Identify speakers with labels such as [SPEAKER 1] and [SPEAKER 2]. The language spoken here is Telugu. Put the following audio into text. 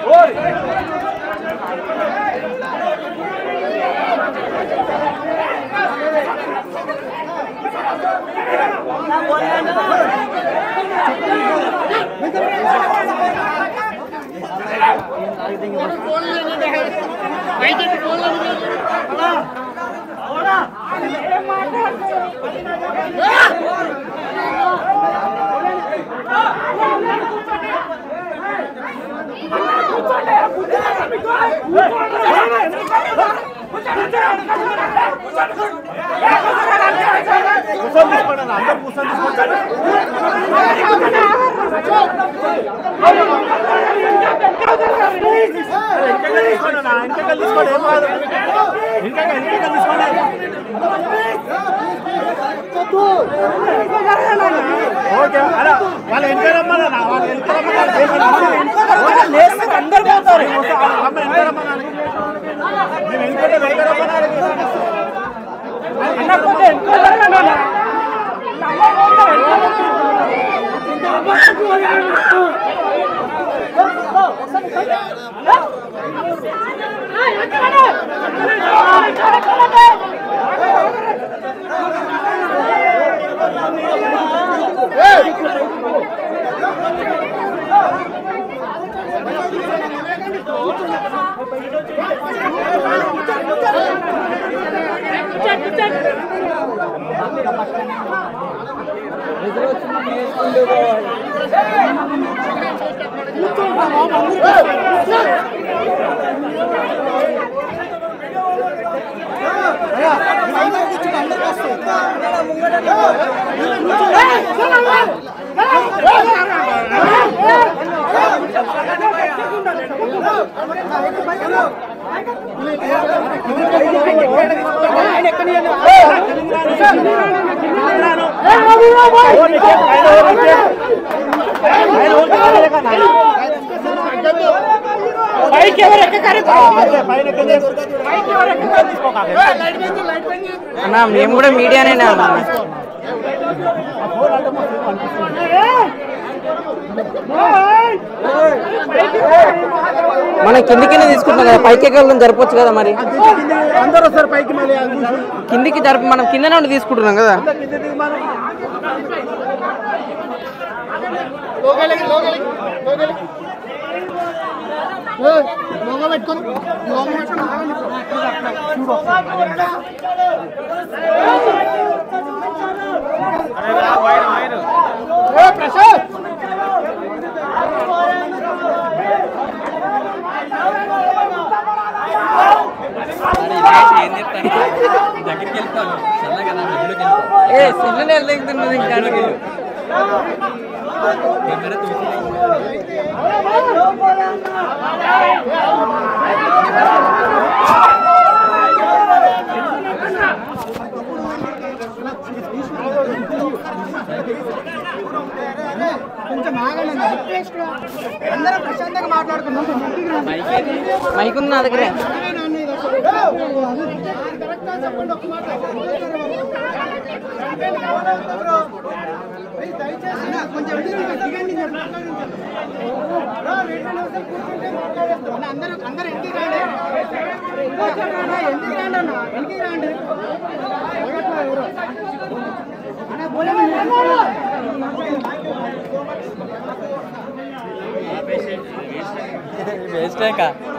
[SPEAKER 1] వాళ్ళు ఎంత రమ్మన్నా వాళ్ళు ఎంత
[SPEAKER 2] అందరు పోతారు అన్నకపోతే ఎంతో జరగనన్నా. పైకి ఎవరు ఎక్కకారు పైకి ఎవరు ఎక్కకారు తీసుకోకాలి
[SPEAKER 3] అన్న మేము కూడా మీడియానే అన్న మనం కిందికినే తీసుకుంటున్నాం కదా పైకి ఎక్కడం జరపచ్చు కదా మరి
[SPEAKER 1] అందరూ వస్తారు పైకి మళ్ళీ
[SPEAKER 3] కిందికి జరప మనం కింద నుండి తీసుకుంటున్నాం కదా ఏ సిల్లనే వెళ్తుంది ఇంకా
[SPEAKER 2] అందరూ ప్రశాంతంగా మాట్లాడుకుందాం
[SPEAKER 3] మైక్ ఉంది నా దగ్గరే
[SPEAKER 2] కొంచెం దిగండి అందరూ అందరూ ఇంటికి రాండి ఇంటికి రాండి అన్న ఇంటికి రాండి అన్న, పోలేమా?
[SPEAKER 3] వేస్ట్